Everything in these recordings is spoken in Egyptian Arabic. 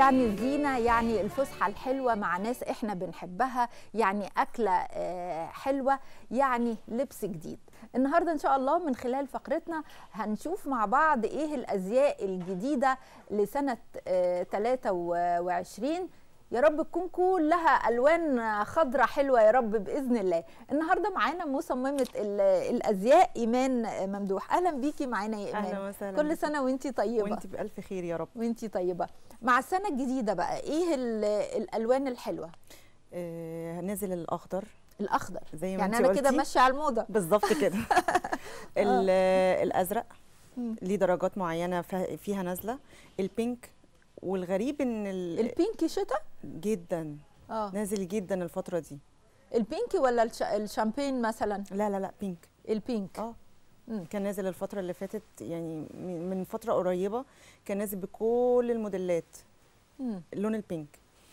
يعني الزينة يعني الفسحة الحلوة مع ناس احنا بنحبها يعني أكلة آه، حلوة يعني لبس جديد النهاردة إن شاء الله من خلال فقرتنا هنشوف مع بعض إيه الأزياء الجديدة لسنة آه، 23 يا رب تكون كلها الوان خضراء حلوه يا رب باذن الله النهارده معانا مصممه ال- الازياء ايمان ممدوح اهلا بيكي معانا يا ايمان اهلا وسهلا كل بيكي. سنه وانتي طيبه وانت بالف خير يا رب وانتي طيبه مع السنه الجديده بقى ايه ال- الالوان الحلوه آه نزل الاخضر الاخضر زي ما يعني انت انا كده قلتي. ماشيه على الموضه بالظبط كده ال- آه، الازرق مم. ليه درجات معينه فا- فيها نازله البينك والغريب ان ال- البينكي شتاء جدا اه نازل جدا الفتره دي البينكي ولا الش... الشامبين مثلا لا لا لا بينك البينك اه مم. كان نازل الفتره اللي فاتت يعني من من فتره قريبه كان نازل بكل الموديلات مم. اللون البينك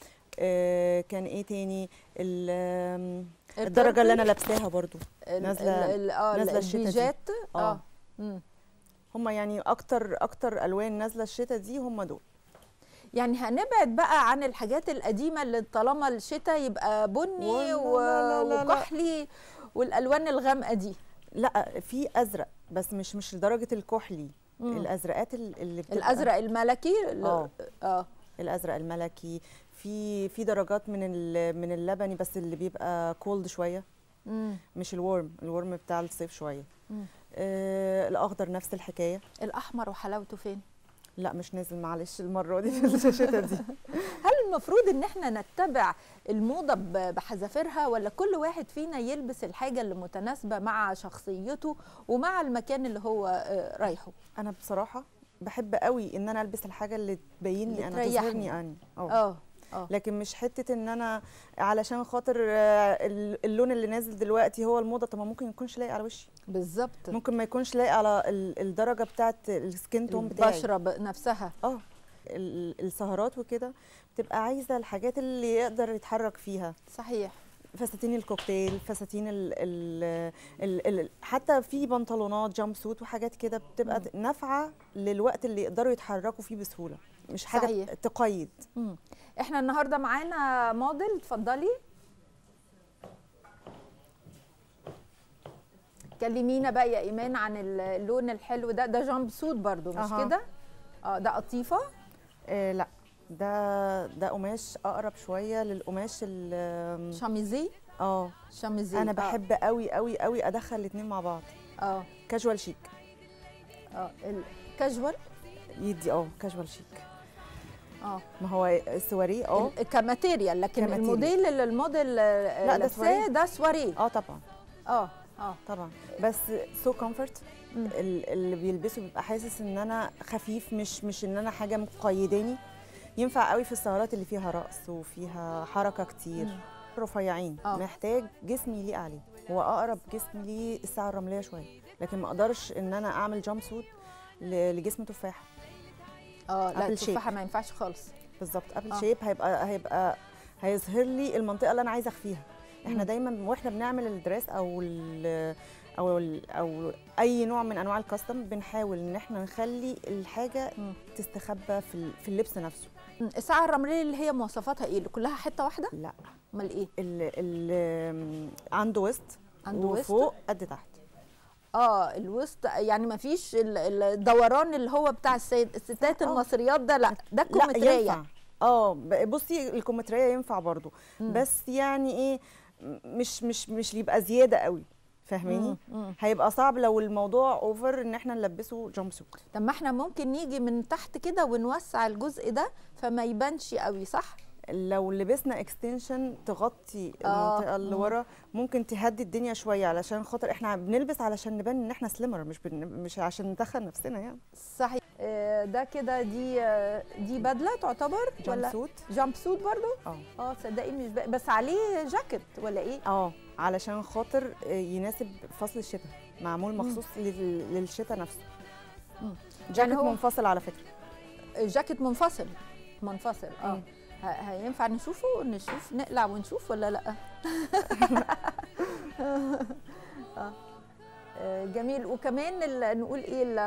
آه كان ايه تاني ال- آم، البيربل، الدرجه اللي انا لابساها برضو ال- نازلة- ال- ال- اه نازلة الشتا دي. البيجات اه آه. مم. هم يعني اكتر اكتر الوان نازله الشتا دي هم دول يعني هنبعد بقى عن الحاجات القديمه اللي طالما الشتاء يبقى بني ولا- و... لا- لا- لا. وكحلي والالوان الغامقه دي لا في ازرق بس مش مش لدرجه الكحلي مم. الازرقات ال- اللي بتبقى الازرق الملكي ال- آه. اه الازرق الملكي في في درجات من ال- من اللبني بس اللي بيبقى كولد شويه مم. مش الورم الورم بتاع الصيف شويه مم. آه الاخضر نفس الحكايه الاحمر وحلاوته فين لا مش نازل معلش المره دي في الشتا دي هل المفروض ان احنا نتبع الموضه ب- بحذافيرها ولا كل واحد فينا يلبس الحاجه اللي متناسبه مع شخصيته ومع المكان اللي هو آه، رايحه انا بصراحه بحب قوي ان انا البس الحاجه اللي تبيني انا اللي تريحني. تظهرني انا اه اه اه لكن مش حته ان انا علشان خاطر آه، ال- اللون اللي نازل دلوقتي هو الموضه طب ما ممكن يكونش لايق على وشي بالظبط ممكن ما يكونش لايق على ال- الدرجه بتاعه السكين تون بتاعي البشره ب- نفسها اه ال- السهرات وكده بتبقى عايزه الحاجات اللي يقدر يتحرك فيها صحيح فساتين الكوكتيل فساتين ال ال ال ال حتى في بنطلونات جامب سوت وحاجات كده بتبقى مم. نافعه للوقت اللي يقدروا يتحركوا فيه بسهوله مش حاجه صحيح. تقيد مم. احنا النهارده معانا موديل اتفضلي كلمينا بقى يا ايمان عن ال- اللون الحلو ده ده جامب سوت برضو مش أها. كده اه ده قطيفه آه لا ده ده قماش اقرب شويه للقماش ال- شاميزي اه شاميزي انا آه. بحب قوي قوي قوي ادخل الاثنين مع بعض اه كاجوال شيك اه الكاجوال يدي اه كاجوال شيك اه ما هو السواريه اه ال- كماتيريال لكن كماتيريال. الموديل اللي الموديل لا، لا ده ده سواريه. ده سواريه اه طبعا اه اه طبعا بس سو كومفورت مم. اللي بيلبسه بيبقى حاسس ان انا خفيف مش مش ان انا حاجه مقيداني ينفع قوي في السهرات اللي فيها رقص وفيها حركه كتير مم. رفيعين آه. محتاج جسمي يليق عليه هو اقرب جسمي ليه الساعه الرمليه شويه لكن ما اقدرش ان انا اعمل جامب سوت ل- لجسم تفاحه اه لا Apple التفاحه ما ينفعش خالص بالظبط ابل آه. شيب هيبقى هيبقى هيظهر لي المنطقه اللي انا عايزه اخفيها احنا مم. دايما واحنا بنعمل الدريس او ال او ال او اي نوع من انواع الكاستم بنحاول ان احنا نخلي الحاجه مم. تستخبى في ال- في اللبس نفسه مم. الساعه الرمليه اللي هي مواصفاتها ايه اللي كلها حته واحده لا امال ايه ال ال عنده وسط عنده وسط؟ وفوق قد تحت اه الوسط يعني ما فيش ال- الدوران اللي هو بتاع السيد الستات آه. المصريات ده لا ده لا الكومتريه ينفع اه ب- بصي الكومتريه ينفع برضو مم. بس يعني ايه م- مش مش مش يبقى زياده قوي فاهماني مم. مم. هيبقى صعب لو الموضوع اوفر ان احنا نلبسه جامب سوت طب ما احنا ممكن نيجي من تحت كده ونوسع الجزء ده فما يبانش قوي صح لو لبسنا اكستنشن تغطي آه، المنطقه اللي مم. ورا ممكن تهدي الدنيا شويه علشان خاطر احنا بنلبس علشان نبان ان احنا سليمر مش بن... مش عشان ندخل نفسنا يعني صحيح آه، ده كده دي آه، دي بدله تعتبر جامب ولا سوت جامب سوت برضو اه اه صدقي مش ب... بس عليه جاكيت ولا ايه اه علشان خاطر آه، يناسب فصل الشتاء معمول مخصوص لل... للشتاء نفسه مم. جاكيت يعني هو- منفصل على فكره جاكيت منفصل منفصل اه مم. ه- هينفع نشوفه نشوف نقلع ونشوف ولا لا آه. آه، جميل وكمان ال- نقول ايه ال-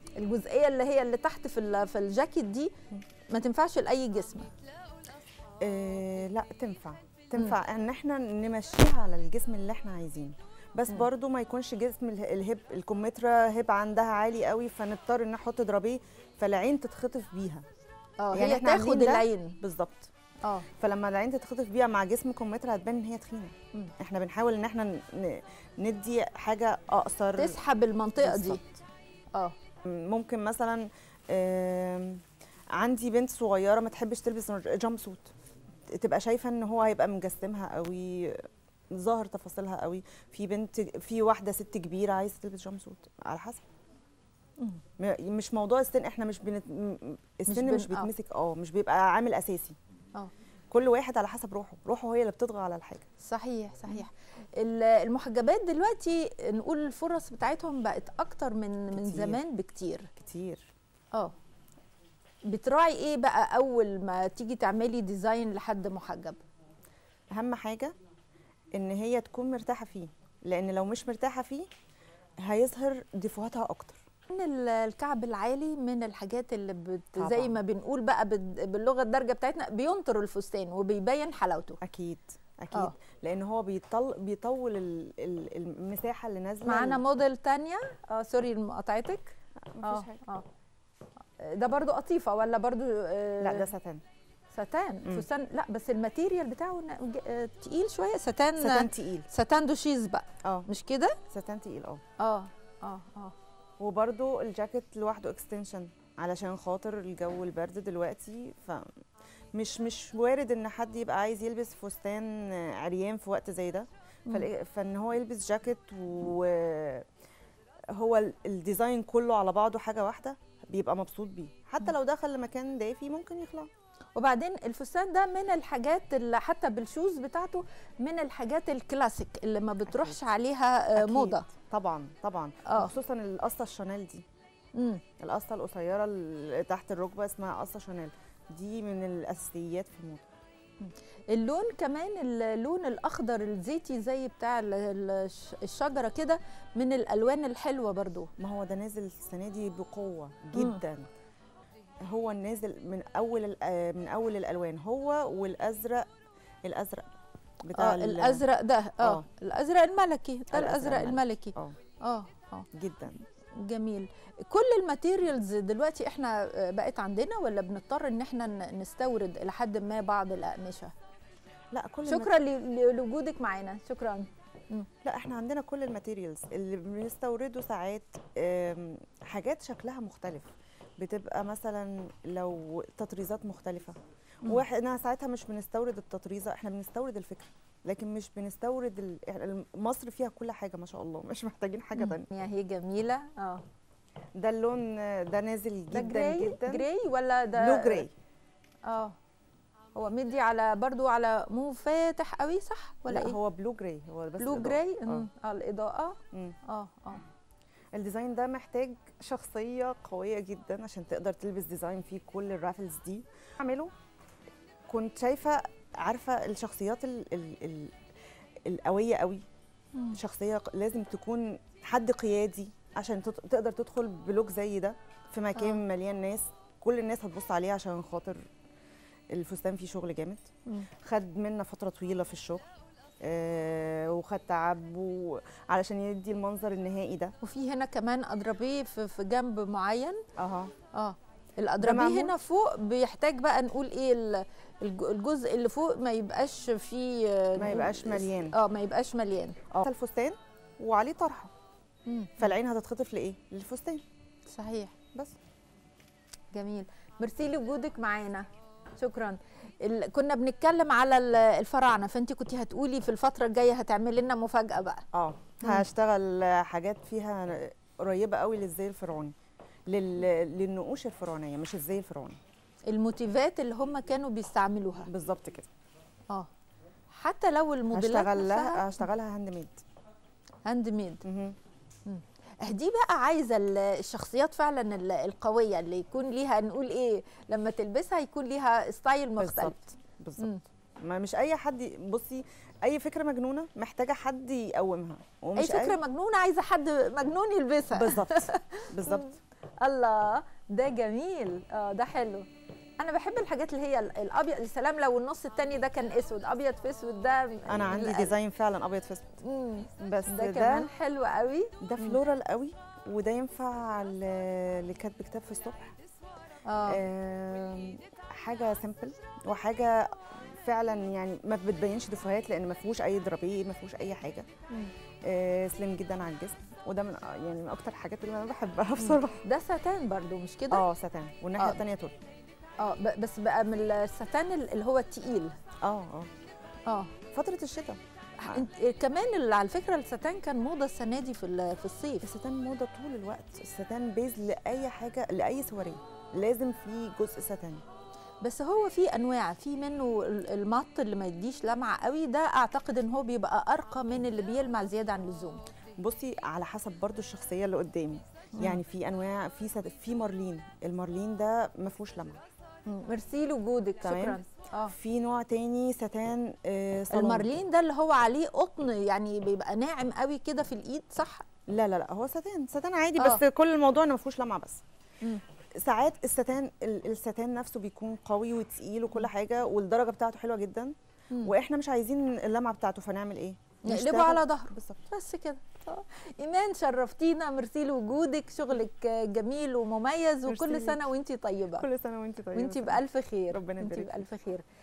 الجزئيه اللي هي اللي تحت في ال- في الجاكيت دي ما تنفعش لاي جسم آه لا تنفع تنفع ان احنا نمشيها على الجسم اللي احنا عايزينه بس مم. برضو ما يكونش جسم اله- الهب الكمثرى هب عندها عالي قوي فنضطر ان نحط درابيه فالعين تتخطف بيها اه يعني هي إحنا تاخد عاملين ده؟ العين بالظبط اه فلما العين تتخطف بيها مع جسم كمثرى هتبان ان هي تخينه مم. احنا بنحاول ان احنا ن- ندي حاجه اقصر تسحب المنطقه دي بالظبط. اه ممكن مثلا آم، عندي بنت صغيره ما تحبش تلبس جامب سوت تبقى شايفه ان هو هيبقى مجسمها قوي ظاهر تفاصيلها قوي في بنت في واحده ست كبيره عايزه تلبس جامب سوت على حسب مم. م- مش موضوع السن احنا مش بنت... م- السن بن- مش, آه. بيتمسك اه مش بيبقى عامل اساسي اه كل واحد على حسب روحه روحه هي اللي بتطغى على الحاجه صحيح صحيح ال- المحجبات دلوقتي نقول الفرص بتاعتهم بقت اكتر من من كتير. زمان بكتير كتير اه بتراعي ايه بقى اول ما تيجي تعملي ديزاين لحد محجب اهم حاجه ان هي تكون مرتاحه فيه لان لو مش مرتاحه فيه هيظهر ديفوهاتها اكتر ان ال- الكعب العالي من الحاجات اللي بت طبعاً. زي ما بنقول بقى بال- باللغه الدارجه بتاعتنا بينطر الفستان وبيبين حلاوته اكيد اكيد آه. أوه. لان هو بيطل بيطول ال- ال- المساحه اللي نازله معانا ال- موديل تانية اه سوري مقاطعتك مفيش حاجه اه ده برضو قطيفه ولا برضو آه لا ده ستان ستان مم. فستان لا بس الماتيريال بتاعه ن- ج- آه، تقيل شويه ستان ستان تقيل ستان دوشيز بقى اه مش كده ستان تقيل اه اه اه اه وبرده الجاكيت لوحده اكستنشن علشان خاطر الجو البرد دلوقتي ف مش مش وارد ان حد يبقى عايز يلبس فستان عريان في وقت زي ده مم. فال- فان هو يلبس جاكيت وهو ال- الديزاين كله على بعضه حاجه واحده بيبقى مبسوط بيه حتى مم. لو دخل لمكان دافي ممكن يخلع وبعدين الفستان ده من الحاجات اللي حتى بالشوز بتاعته من الحاجات الكلاسيك اللي ما بتروحش عليها آه، أكيد. موضه طبعا طبعا آه. خصوصا القصه الشانيل دي مم. القصه القصيره اللي تحت الركبه اسمها قصه شانيل دي من الاساسيات في الموضه اللون كمان اللون الاخضر الزيتي زي بتاع ال- ال- الشجره كده من الالوان الحلوه برضو ما هو ده نازل السنه دي بقوه جدا هو نازل من اول ال- آه، من اول الالوان هو والازرق الازرق بتاع اه ال- الازرق ده اه آه. الازرق الملكي ده الأزرق الازرق الملكي. الملكي اه اه اه جدا جميل كل الماتيريالز دلوقتي احنا آه، بقت عندنا ولا بنضطر ان احنا ن- نستورد الى حد ما بعض الاقمشه لا كل المات- شكرا ل- ل- لوجودك معانا شكرا لا احنا عندنا كل الماتيريالز اللي بنستورده ساعات آم، حاجات شكلها مختلف بتبقى مثلا لو تطريزات مختلفه مم. واحنا ساعتها مش بنستورد التطريزه احنا بنستورد الفكره لكن مش بنستورد ال- يعني مصر فيها كل حاجه ما شاء الله مش محتاجين حاجه تانية يعني هي جميله اه ده اللون ده نازل ده جدا جراي جدا جراي ولا ده بلو جراي اه هو مدي على برضو على مو فاتح قوي صح ولا لا ايه هو بلو جراي هو بس بلو إضاءة. جراي اه مم، اه الاضاءه مم. اه اه الديزاين ده محتاج شخصيه قويه جدا عشان تقدر تلبس ديزاين فيه كل الرافلز دي اعمله كنت شايفه عارفه الشخصيات ال ال ال القويه قوي مم. شخصيه ق- لازم تكون حد قيادي عشان تت- تقدر تدخل بلوك زي ده في مكان آه. مليان ناس كل الناس هتبص عليه عشان خاطر الفستان فيه شغل جامد مم. خد منا فتره طويله في الشغل آه وخد تعب و- علشان يدي المنظر النهائي ده وفي هنا كمان اضربيه في, في جنب معين اها اه الاضربيه معمول؟ هنا فوق بيحتاج بقى نقول ايه ال- الج- الجزء اللي فوق ما يبقاش فيه آه، ما يبقاش مليان. اه ما يبقاش مليان اه الفستان وعليه طرحه مم. فالعين هتتخطف لايه للفستان صحيح بس جميل ميرسي لوجودك معانا شكرا ال... كنا بنتكلم على ال- الفراعنه فانت كنت هتقولي في الفتره الجايه هتعملي لنا مفاجاه بقى اه مم. هشتغل حاجات فيها قريبه قوي للزي الفرعوني لل... للنقوش الفرعونيه مش الزي الفرعوني الموتيفات اللي هم كانوا بيستعملوها بالظبط كده اه حتى لو الموديلات هشتغل نفسها لها هشتغلها هاند ميد هاند ميد مهم. دي بقى عايزه ال- الشخصيات فعلا ال- القويه اللي يكون ليها نقول ايه لما تلبسها يكون ليها ستايل مختلف بالظبط بالظبط مم. ما مش اي حد بصي اي فكره مجنونه محتاجه حد يقومها اي ومش فكره مجنونه عايزه حد مجنون يلبسها بالظبط بالظبط الله ده جميل اه ده حلو انا بحب الحاجات اللي هي ال- الابيض السلام لو النص التاني ده كان اسود ابيض في اسود ده انا عندي لا. ديزاين فعلا ابيض في اسود مم. بس ده, ده كمان حلو قوي ده فلورال قوي وده ينفع ل- لكاتب كتاب في الصبح اه آم، حاجه سيمبل وحاجه فعلا يعني ما بتبينش دفوهات لان ما فيهوش اي درابيه ما فيهوش اي حاجه مم. آه، سليم جدا على الجسم وده من يعني من اكتر الحاجات اللي انا بحبها بصراحه ده ساتان برضو مش كده اه ساتان والناحيه آه. الثانيه تول اه ب- بس بقى من الساتان اللي هو التقيل اه اه اه فتره الشتاء انت كمان اللي على فكره الساتان كان موضه السنه دي في ال- في الصيف الستان موضه طول الوقت الستان بيز لاي حاجه لاي سواريه لازم في جزء ستان بس هو في انواع في منه ال- المط اللي ما يديش لمعه قوي ده اعتقد ان هو بيبقى ارقى من اللي بيلمع زياده عن اللزوم بصي على حسب برضو الشخصيه اللي قدامي يعني في انواع في ست... في مارلين المارلين ده ما فيهوش لمعه مم. ميرسي لوجودك تمام. شكرا اه في نوع تاني ستان آه صالون. المارلين ده اللي هو عليه قطن يعني بيبقى ناعم قوي كده في الايد صح لا لا لا هو ستان ستان عادي آه. بس كل الموضوع انه ما فيهوش لمعه بس مم. ساعات الستان ال- الستان نفسه بيكون قوي وتقيل وكل حاجه والدرجه بتاعته حلوه جدا مم. واحنا مش عايزين اللمعه بتاعته فنعمل ايه نقلبه نشتغل- على ظهره بالظبط بس كده آه. ايمان شرفتينا ميرسي لوجودك شغلك آه، جميل ومميز ميرسي وكل ليك. سنه وانتي طيبه كل سنه وانت طيبه وانتي بالف خير ربنا وانتي يبارك بالف خير